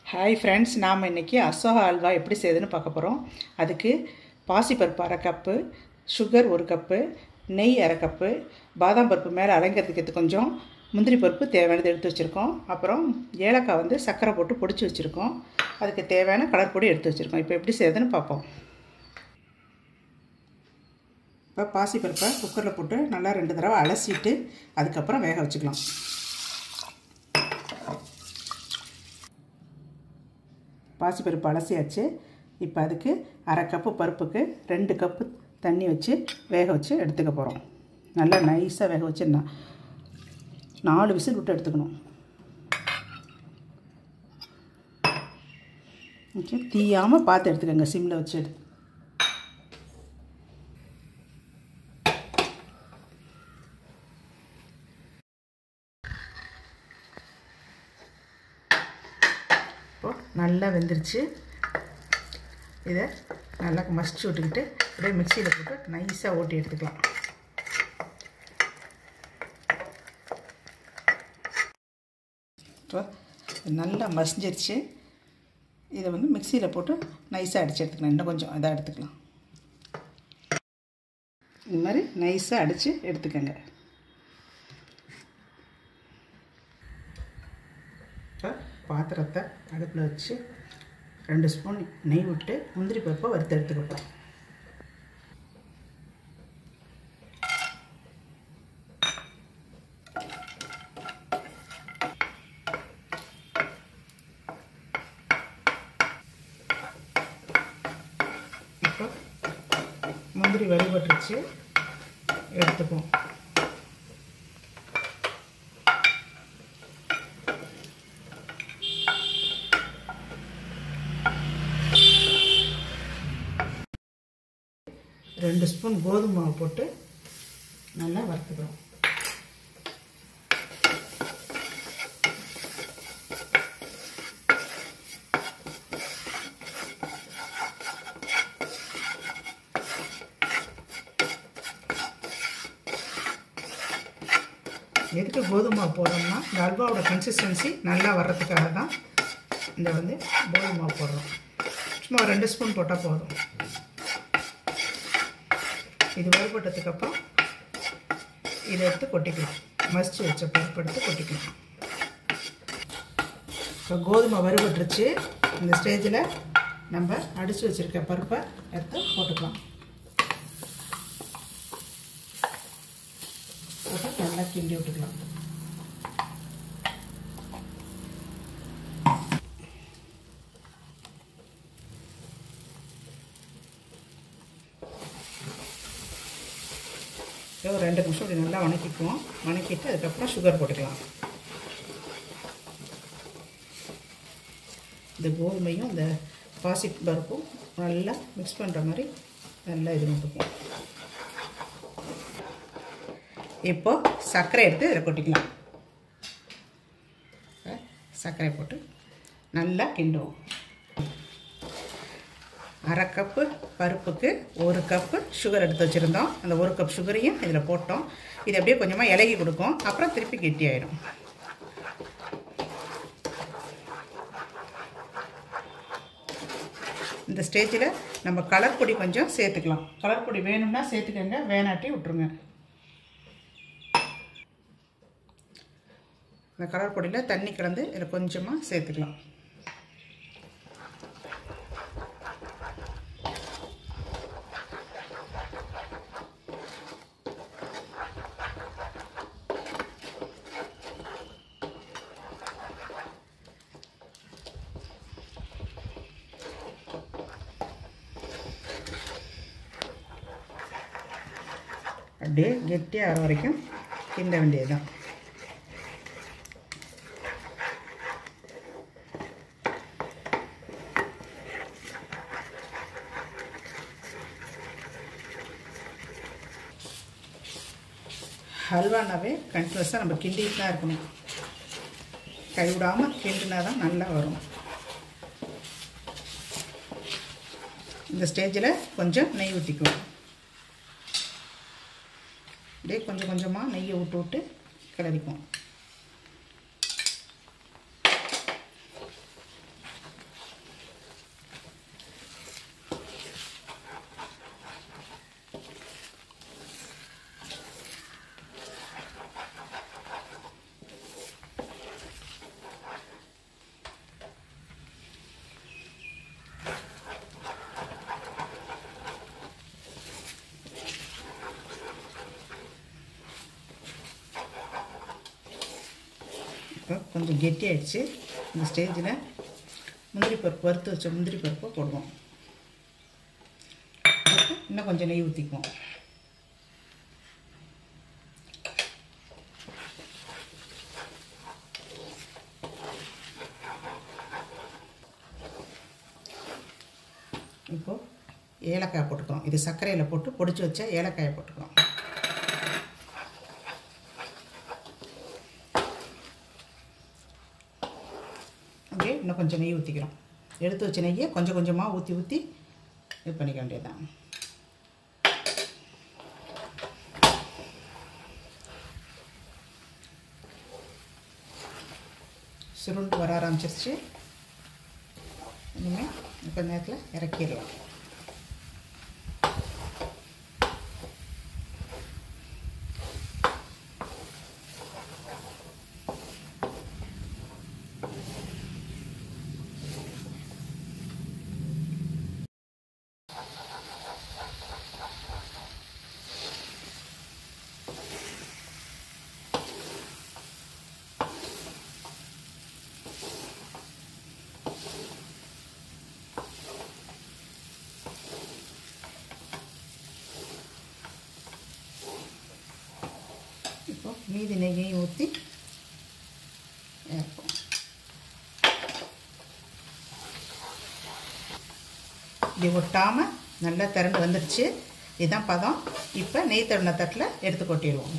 hi friends நாம் இன்றைக்கி அசோகா அல்வா எப்படி செய்யுதுன்னு பார்க்க போகிறோம் அதுக்கு பாசிப்பருப்பு அரை கப்பு சுகர் ஒரு கப்பு நெய் அரை கப்பு பாதாம் பருப்பு மேலே அலங்கிறதுக்கு கொஞ்சம் முந்திரி பருப்பு தேவையானது எடுத்து வச்சுருக்கோம் அப்புறம் ஏலக்காய் வந்து சர்க்கரை போட்டு பொடிச்சு வச்சுருக்கோம் அதுக்கு தேவையான கலர் பொடி எடுத்து வச்சுருக்கோம் இப்போ எப்படி செய்யுதுன்னு பார்ப்போம் இப்போ பாசிப்பருப்பை குக்கரில் போட்டு நல்லா ரெண்டு தடவை அலசிட்டு அதுக்கப்புறம் வேக வச்சுக்கலாம் பாசிப்பருப்பு அலசியாச்சு இப்போ அதுக்கு அரை கப்பு பருப்புக்கு ரெண்டு கப்பு தண்ணி வச்சு வேக வச்சு எடுத்துக்க போகிறோம் நல்லா நைஸாக வேக வச்சு நான் நாலு விசில் விட்டு எடுத்துக்கணும் ஓகே தீயாமல் பார்த்து எடுத்துக்கோங்க சிம்மில் வச்சு எடு இப்போது நல்லா வெந்துருச்சு இதை நல்லா மசிச்சு விட்டுக்கிட்டு அப்படியே மிக்சியில் போட்டு நைஸாக ஓட்டி எடுத்துக்கலாம் இப்போ நல்லா மசிஞ்சிருச்சு இதை வந்து மிக்சியில் போட்டு நைஸாக அடித்து எடுத்துக்கலாம் இன்னும் கொஞ்சம் இதாக எடுத்துக்கலாம் இந்த மாதிரி நைஸாக அடித்து எடுத்துக்கோங்க இப்போ பாத்திரத்தை அடுப்பில் வச்சு ரெண்டு ஸ்பூன் நெய் விட்டு முந்திரி பருப்பை வறுத்து எடுத்துக்கப்போம் இப்போ முந்திரி வறுபட்டுருச்சு எடுத்துப்போம் ரெண்டு ஸ்பூன் கோதுமை மாவு போட்டு நல்லா வறுத்துக்கிறோம் எதுக்கு கோதுமை மாவு போடுறோம்னா இந்த அல்வாவோட கன்சிஸ்டன்சி நல்லா வர்றதுக்காக தான் இந்த வந்து கோதுமை மாவு போடுறோம் சும்மா ரெண்டு ஸ்பூன் போட்டால் போதும் இது வறுபட்டதுக்கப்புறம் இதை எடுத்து கொட்டிக்கலாம் மசிச்சு வச்ச பருப்பு எடுத்து கொட்டிக்கலாம் இப்போ கோதுமை வறுபட்டுருச்சு இந்த ஸ்டேஜில் நம்ம அடித்து வச்சுருக்க பருப்பை எடுத்து போட்டுக்கலாம் போட்டு நல்லா கிண்டி விட்டுக்கலாம் ஒரு ரெண்டு நிமிஷம் இப்படி நல்லா வணக்கிக்குவோம் வணக்கிட்டு அதுக்கப்புறம் சுகர் போட்டுக்கலாம் இந்த கோதுமையும் இந்த பாசி பருப்பும் நல்லா மிக்ஸ் பண்ணுற மாதிரி நல்லா இது பண்ணிக்குவோம் இப்போ சர்க்கரை எடுத்து இதில் கொட்டிக்கலாம் சர்க்கரை போட்டு நல்லா கிண்டுவோம் அரை கப்பு பருப்புக்கு ஒரு கப்பு சுகர் எடுத்து வச்சுருந்தோம் அந்த ஒரு கப் சுகரையும் இதில் போட்டோம் இது அப்படியே கொஞ்சமாக இலகி கொடுக்கும் அப்புறம் திருப்பி கெட்டி ஆகிடும் இந்த ஸ்டேஜில் நம்ம கலர் பொடி கொஞ்சம் சேர்த்துக்கலாம் கலர் பொடி வேணும்னா சேர்த்துக்கோங்க வேணாட்டி விட்ருங்க இந்த கலர் பொடியில் தண்ணி கலந்து இதில் கொஞ்சமாக சேர்த்துக்கலாம் அப்படியே கெட்டியாக ஆகிற வரைக்கும் கிண்ட வேண்டியதுதான் ஹல்வானாவே கண்டினியூஸாக நம்ம கிண்டிட்டு தான் இருக்கணும் கைவிடாமல் கிண்டினா தான் நல்லா வரும் இந்த ஸ்டேஜில் கொஞ்சம் நெய் ஊற்றிக்குவோம் அப்படியே கொஞ்சம் கொஞ்சமாக நெய்யை விட்டு விட்டு கிளறிக்குவோம் இப்போ கொஞ்சம் கெட்டியாயிடுச்சு இந்த ஸ்டேஜில் முந்திரி பருப்பு வறுத்து வச்ச முந்திரி பருப்பை போடுவோம் போட்டு இன்னும் கொஞ்சம் நெய் ஊற்றிக்குவோம் இப்போது ஏலக்காய் போட்டுக்கிறோம் இது சர்க்கரையில் போட்டு பொடிச்சு வச்ச ஏலக்காயை போட்டுக்கிறோம் அப்படியே இன்னும் கொஞ்சம் நெய் ஊற்றிக்கிறோம் எடுத்து வச்ச நெய்யை கொஞ்சம் கொஞ்சமாக ஊற்றி ஊற்றி இது பண்ணிக்க வேண்டியதுதான் சுருண்டு வர ஆரம்பிச்சிருச்சு இனிமேல் கொஞ்ச நேரத்தில் இறக்கிடலாம் இப்போ மீதி நெய்யையும் ஊற்றி இறப்போம் இப்படி ஒட்டாமல் நல்லா திரண்டு வந்துடுச்சு இதுதான் பதம் இப்போ நெய் தருண தட்டில் எடுத்து கொட்டிடுவோம்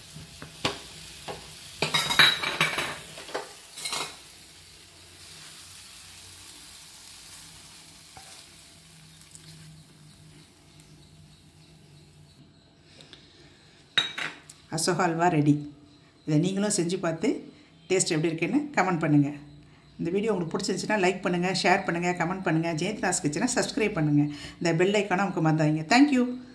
அசோகா அல்வா ரெடி இதை நீங்களும் செஞ்சு பார்த்து டேஸ்ட் எப்படி இருக்குன்னு கமெண்ட் பண்ணுங்கள் இந்த வீடியோ உங்களுக்கு பிடிச்சிருந்துச்சுன்னா லைக் பண்ணுங்கள் ஷேர் பண்ணுங்கள் கமெண்ட் பண்ணுங்கள் ஜெயந்த் தாஸ் கிச்சனை சப்ஸ்கிரைப் பண்ணுங்கள் இந்த பெல் ஐக்கானை உங்களுக்கு மறந்தாங்க தேங்க்யூ